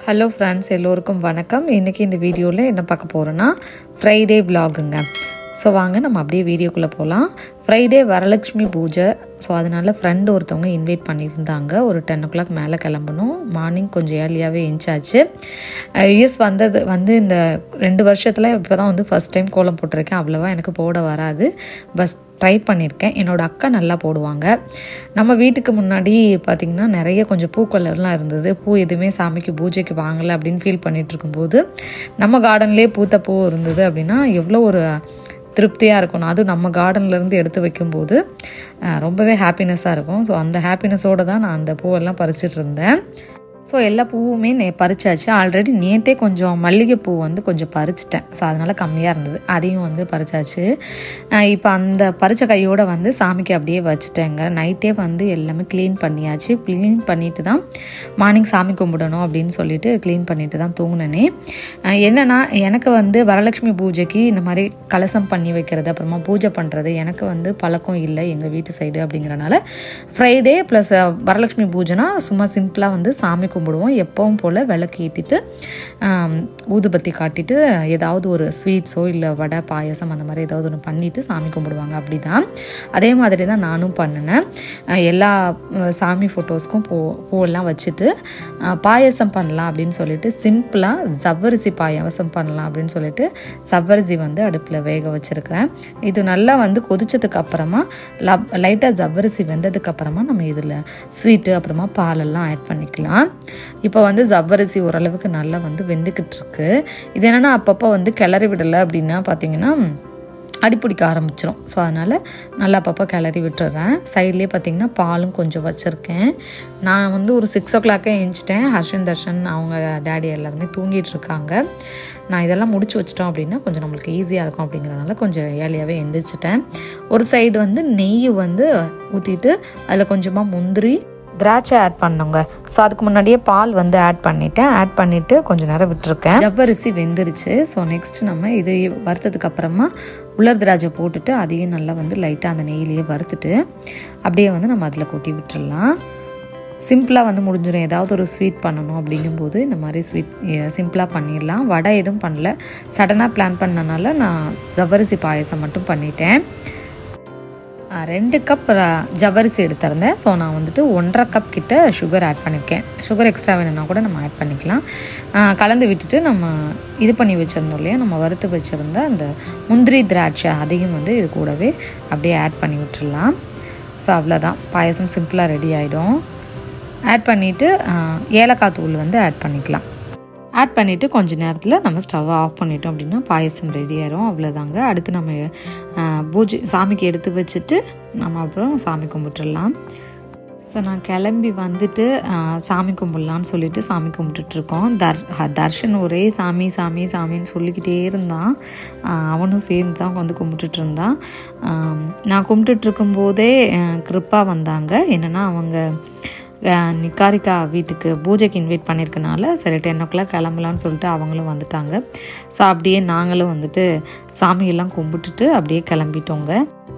hello friends எல்லோருக்கும் வணக்கம் இன்றைக்கி இந்த வீடியோவில் என்ன பார்க்க போகிறோன்னா ஃப்ரைடே vlogங்க ஸோ வாங்க நம்ம அப்படியே வீடியோக்குள்ளே போகலாம் ஃப்ரைடே வரலட்சுமி பூஜை ஸோ அதனால் ஃப்ரெண்டு ஒருத்தவங்க இன்வைட் பண்ணியிருந்தாங்க ஒரு டென் ஓ கிளாக் மேலே கிளம்பணும் மார்னிங் கொஞ்சம் ஏர்லியாகவே எஞ்சாச்சு யூஎஸ் வந்தது வந்து இந்த ரெண்டு வருஷத்தில் இப்போ தான் வந்து ஃபஸ்ட் டைம் கோலம் போட்டிருக்கேன் அவ்வளோவா எனக்கு போட வராது பஸ் ட்ரை பண்ணியிருக்கேன் என்னோடய அக்கா நல்லா போடுவாங்க நம்ம வீட்டுக்கு முன்னாடி பார்த்திங்கன்னா நிறைய கொஞ்சம் பூக்கொல்லர்லாம் இருந்தது பூ எதுவுமே சாமிக்கு பூஜைக்கு வாங்கலை அப்படின்னு ஃபீல் பண்ணிட்டு இருக்கும்போது நம்ம கார்டன்லேயே பூத்த பூ இருந்தது அப்படின்னா எவ்வளோ ஒரு திருப்தியாக இருக்கணும் அதுவும் நம்ம கார்டன்லேருந்து எடுத்து வைக்கும்போது அஹ், ரொம்பவே ஹாப்பினஸ்ஸாக இருக்கும் ஸோ அந்த ஹாப்பினஸோடு தான் நான் அந்த பூவெல்லாம் பறிச்சிட்டு இருந்தேன் ஸோ எல்லா பூவுமே நே பறிச்சாச்சு ஆல்ரெடி நேற்றே கொஞ்சம் மல்லிகைப்பூ வந்து கொஞ்சம் பறிச்சிட்டேன் ஸோ அதனால் கம்மியாக இருந்தது அதையும் வந்து பறிச்சாச்சு இப்போ அந்த பறிச்ச கையோடு வந்து சாமிக்கு அப்படியே வச்சுட்டேங்க நைட்டே வந்து எல்லாமே க்ளீன் பண்ணியாச்சு க்ளீன் பண்ணிட்டு தான் மார்னிங் சாமி கும்பிடணும் அப்படின்னு சொல்லிட்டு க்ளீன் பண்ணிட்டு தான் தூங்கினேனே அஹ் என்னன்னா எனக்கு வந்து வரலட்சுமி பூஜைக்கு இந்த மாதிரி கலசம் பண்ணி வைக்கிறது அப்புறமா பூஜை பண்ணுறது எனக்கு வந்து பழக்கம் இல்லை எங்கள் வீட்டு சைடு அப்படிங்கிறனால ஃப்ரைடே ப்ளஸ் வரலட்சுமி பூஜைனா சும்மா சிம்பிளாக வந்து சாமி கும்பிடுவோம் எப்பவும் போல் விளக்கு ஏற்றிட்டு ஊதுபத்தி காட்டிட்டு ஏதாவது ஒரு ஸ்வீட்ஸோ இல்லை வடை பாயசம் அந்த மாதிரி ஏதாவது ஒன்று பண்ணிவிட்டு சாமி கும்பிடுவாங்க அப்படி தான் அதே மாதிரி தான் நானும் பண்ணினேன் அஹ் எல்லா அஹ், சாமி ஃபோட்டோஸ்க்கும் பூ பூவெல்லாம் வச்சுட்டு அஹ், பாயசம் பண்ணலாம் அப்படின்னு சொல்லிட்டு சிம்பிளாக ஜவ்வரிசி பாயாசம் பண்ணலாம் அப்படின்னு சொல்லிட்டு சவ்வரிசி வந்து அடுப்பில் வேக வச்சுருக்கிறேன் இது நல்லா வந்து கொதிச்சதுக்கு அப்புறமா லப் லைட்டாக ஜவ்வரிசி வெந்ததுக்கு அப்புறமா நம்ம இதில் ஸ்வீட்டு அப்புறமா பாலெல்லாம் ஆட் பண்ணிக்கலாம் இப்போ வந்து ஜவ்வரிசி ஓரளவுக்கு நல்லா வந்து வெந்துக்கிட்டு இருக்கு இது என்னென்னா அப்பப்போ வந்து கிளறி விடலை அப்படின்னா பார்த்தீங்கன்னா அடிப்பிடிக்க ஆரம்பிச்சிரும் ஸோ அதனால் நல்லா அப்பப்போ கிளறி விட்டுறேன் சைட்லேயே பார்த்தீங்கன்னா பாலும் கொஞ்சம் வச்சுருக்கேன் நான் வந்து ஒரு சிக்ஸ் ஓ கிளாக்கே எழுந்துச்சிட்டேன் ஹர்ஷன் தர்ஷன் அவங்க டேடி எல்லாருமே தூங்கிட்டு இருக்காங்க நான் இதெல்லாம் முடிச்சு வச்சிட்டோம் அப்படின்னா கொஞ்சம் நம்மளுக்கு ஈஸியாக இருக்கும் அப்படிங்கிறனால கொஞ்சம் ஏர்லியாகவே எந்திரிச்சிட்டேன் ஒரு சைடு வந்து நெய் வந்து ஊற்றிட்டு அதில் கொஞ்சமாக முந்திரி திராட்சை ஆட் பண்ணுங்க ஸோ அதுக்கு முன்னாடியே பால் வந்து ஆட் பண்ணிட்டேன் ஆட் பண்ணிவிட்டு கொஞ்சம் நேரம் விட்டுருக்கேன் ஜவ்வரிசி வெந்துருச்சு ஸோ நெக்ஸ்ட் நம்ம இது வறுத்ததுக்கு அப்புறமா உலர் திராட்சை போட்டுட்டு அதையும் நல்லா வந்து லைட்டாக அந்த நெய்யிலேயே வறுத்துட்டு அப்படியே வந்து நம்ம அதில் கொட்டி விட்டுறலாம் சிம்பிளாக வந்து முடிஞ்சிடும் ஏதாவது ஒரு ஸ்வீட் பண்ணணும் அப்படிங்கும்போது இந்த மாதிரி ஸ்வீட் சிம்பிளாக பண்ணிடலாம் வடை எதுவும் பண்ணல சடனாக பிளான் பண்ணனால நான் ஜவ்வரிசி பாயசம் மட்டும் பண்ணிட்டேன் ஆ, ரெண்டு கப் ர- ஜவ்வரிசி எடுத்திருந்தேன் ஸோ நான் வந்துட்டு ஒன்றரை கப் கிட்ட சுகர் ஆட் பண்ணியிருக்கேன் சுகர் எக்ஸ்ட்ரா வேணும்னா கூட நம்ம ஆட் பண்ணிக்கலாம் ஆ, கலந்து விட்டுட்டு நம்ம இது பண்ணி வச்சுருந்தோம் இல்லையா நம்ம வறுத்து வச்சுருந்த அந்த முந்திரி திராட்சை அதையும் வந்து இது கூடவே அப்படியே ஆட் பண்ணி விட்டுறலாம் ஸோ அவ்வளோதான் பாயசம் சிம்பிளாக ரெடி ஆகிடும் ஆட் பண்ணிவிட்டு ஏலக்காய் தூள் வந்து ஆட் பண்ணிக்கலாம் ஆட் பண்ணிவிட்டு கொஞ்ச நேரத்தில் நம்ம ஸ்டவ்வை ஆஃப் பண்ணிட்டோம் அப்படின்னா பாயசம் ரெடி ஆயிரும் அவ்வளோதாங்க அடுத்து நம்ம ஆ, பூஜை சாமிக்கு எடுத்து வச்சுட்டு நம்ம அப்புறம் சாமி கும்பிட்டுடலாம் ஸோ நான் கிளம்பி வந்துட்டு ஆ, சாமி கும்பிட்லான்னு சொல்லிட்டு சாமி கும்பிட்டுட்ருக்கோம் தர் ஹ- தர்ஷன் ஒரே சாமி சாமி சாமின்னு சொல்லிக்கிட்டே இருந்தான் ஆ, அவனும் சேர்ந்து தான் வந்து கும்பிட்டுட்டு இருந்தான் ஆம், நான் கும்பிட்டுட்டு இருக்கும்போதே ஆ, கிருப்பா வந்தாங்க என்னென்னா அவங்க அஹ் நிக்காரிக்கா வீட்டுக்கு பூஜைக்கு இன்வைட் பண்ணியிருக்கனால சரி டென் ஓ கிளாக் கிளம்பலான்னு சொல்லிட்டு அவங்களும் வந்துட்டாங்க ஸோ அப்படியே நாங்களும் வந்துட்டு சாமியெல்லாம் கும்பிட்டுட்டு அப்படியே கிளம்பிட்டோங்க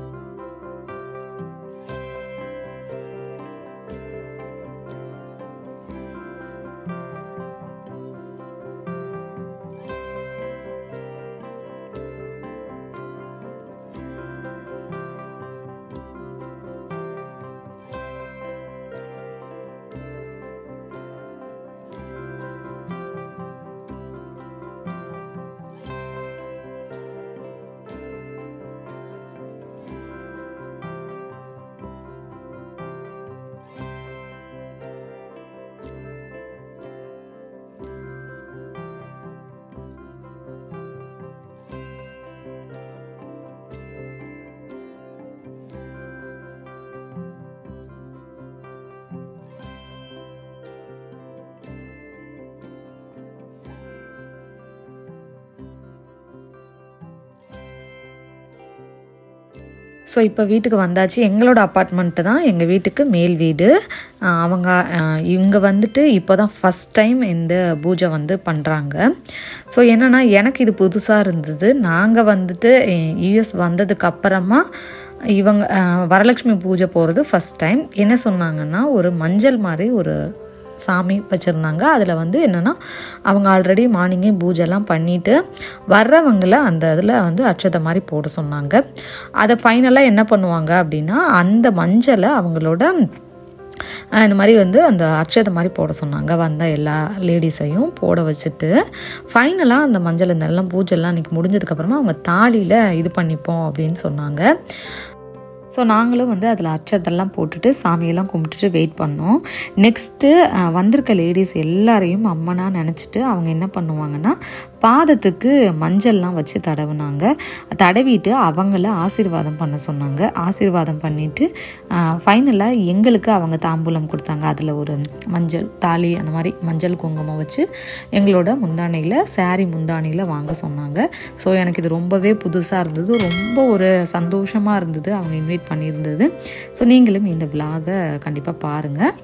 ஸோ இப்போ வீட்டுக்கு வந்தாச்சு எங்களோட அப்பார்ட்மெண்ட்டு தான் எங்கள் வீட்டுக்கு மேல் வீடு ஆஹ் அவங்க ஆஹ் இவங்க வந்துட்டு இப்போ தான் ஃபஸ்ட் டைம் இந்த பூஜை வந்து பண்ணுறாங்க ஸோ என்னென்னா எனக்கு இது புதுசாக இருந்தது நாங்கள் வந்துட்டு யூஎஸ் வந்ததுக்கு அப்புறமா இவங்க ஆஹ் வரலட்சுமி பூஜை போகிறது ஃபஸ்ட் டைம் என்ன சொன்னாங்கன்னா ஒரு மஞ்சள் மாதிரி ஒரு சாமி வச்சுருந்தாங்க அதில் வந்து என்னென்னா அவங்க ஆல்ரெடி மார்னிங்கே பூஜைலாம் பண்ணிவிட்டு வர்றவங்கள அந்த இதில் வந்து அட்சதை மாதிரி போட சொன்னாங்க அதை ஃபைனலாக என்ன பண்ணுவாங்க அப்படின்னா அந்த மஞ்சளை அவங்களோட அஹ் இந்த மாதிரி வந்து அந்த அக்ஷதை மாதிரி போட சொன்னாங்க வந்த எல்லா லேடிஸையும் போட வச்சுட்டு ஃபைனலாக அந்த மஞ்சள் இந்த எல்லாம் பூஜைலாம் அன்றைக்கி முடிஞ்சதுக்கப்புறமா அவங்க தாலியில் இது பண்ணிப்போம் அப்படின்னு சொன்னாங்க ஸோ நாங்களும் வந்து அதில் அச்சதெல்லாம் போட்டுட்டு சாமியெல்லாம் கும்பிட்டுட்டு வெயிட் பண்ணோம் நெக்ஸ்ட்டு வந்திருக்க லேடிஸ் எல்லாரையும் அம்மனாக நினச்சிட்டு அவங்க என்ன பண்ணுவாங்கன்னா பாதத்துக்கு மஞ்சள்லாம் வச்சு தடவுனாங்க தடவிட்டு அவங்கள ஆசீர்வாதம் பண்ண சொன்னாங்க ஆசீர்வாதம் பண்ணிவிட்டு ஃபைனலாக எங்களுக்கு அவங்க தாம்பூலம் கொடுத்தாங்க அதில் ஒரு மஞ்சள் தாலி அந்த மாதிரி மஞ்சள் குங்குமம் வச்சு எங்களோட முந்தானையில் saree முந்தானையில் வாங்க சொன்னாங்க ஸோ எனக்கு இது ரொம்பவே புதுசாக இருந்தது ரொம்ப ஒரு சந்தோஷமாக இருந்தது அவங்க இன்வைட் பண்ணியிருந்தது ஸோ நீங்களும் இந்த விலாகை கண்டிப்பாக பாருங்கள்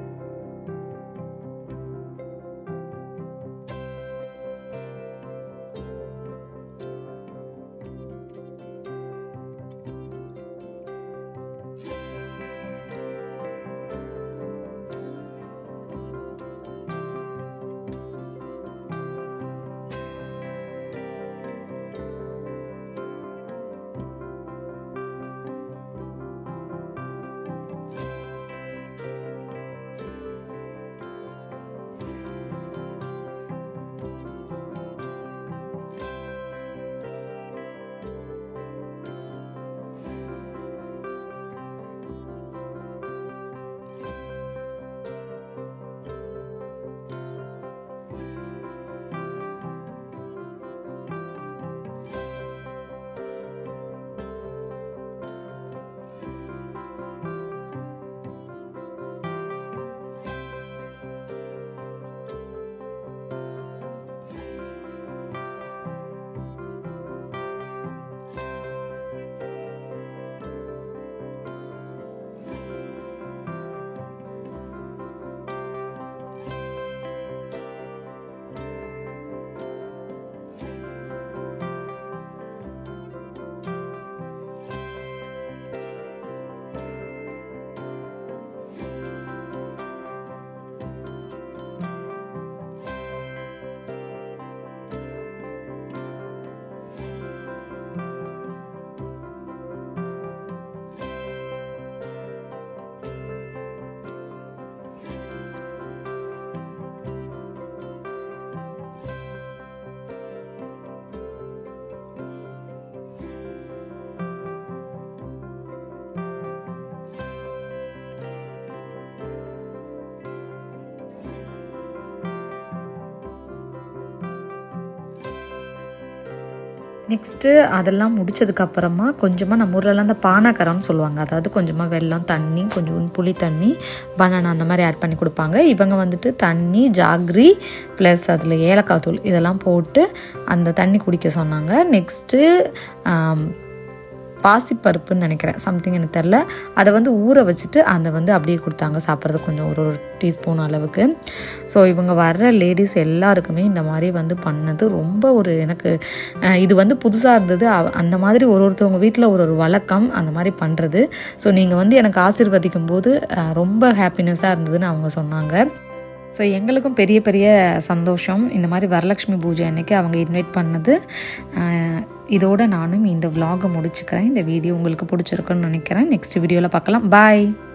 நெக்ஸ்ட்டு அதெல்லாம் முடிச்சதுக்கப்புறமா கொஞ்சமாக நம்ம ஊர்லலாம் அந்த பானகரம்னு சொல்லுவாங்க அதாவது கொஞ்சமாக வெல்லம் தண்ணி கொஞ்சம் புளி தண்ணி பனானா அந்த மாதிரி ஆட் பண்ணி கொடுப்பாங்க இவங்க வந்துட்டு தண்ணி ஜாக்ரி ப்ளஸ் அதில் ஏலக்காய் தூள் இதெல்லாம் போட்டு அந்த தண்ணி குடிக்க சொன்னாங்க நெக்ஸ்ட்டு பாசிப்பருப்புன்னு நினைக்கிறேன் சம்திங் எனக்கு தெரில அதை வந்து ஊற வச்சுட்டு அதை வந்து அப்படியே கொடுத்தாங்க சாப்பிட்றது கொஞ்சம் ஒரு ஒரு டீஸ்பூன் அளவுக்கு ஸோ இவங்க வர்ற லேடிஸ் எல்லாருக்குமே இந்த மாதிரி வந்து பண்ணது ரொம்ப ஒரு எனக்கு அஹ், இது வந்து புதுசாக இருந்தது அவ- அந்த மாதிரி ஒரு ஒருத்தவங்க வீட்டில் ஒரு ஒரு வழக்கம் அந்த மாதிரி பண்ணுறது ஸோ நீங்கள் வந்து எனக்கு ஆசீர்வதிக்கும் போது அஹ், ரொம்ப ஹாப்பினஸ்ஸாக இருந்ததுன்னு அவங்க சொன்னாங்க ஸோ எங்களுக்கும் பெரிய பெரிய சந்தோஷம் இந்த மாதிரி வரலட்சுமி பூஜை அன்னைக்கு அவங்க இன்வைட் பண்ணது அஹ், இதோட நானும் இந்த vlog-அ முடிச்சுக்கிறேன் இந்த வீடியோ உங்களுக்கு பிடிச்சிருக்குன்னு நினைக்கிறேன் நெக்ஸ்ட் வீடியோவில் பார்க்கலாம் பாய்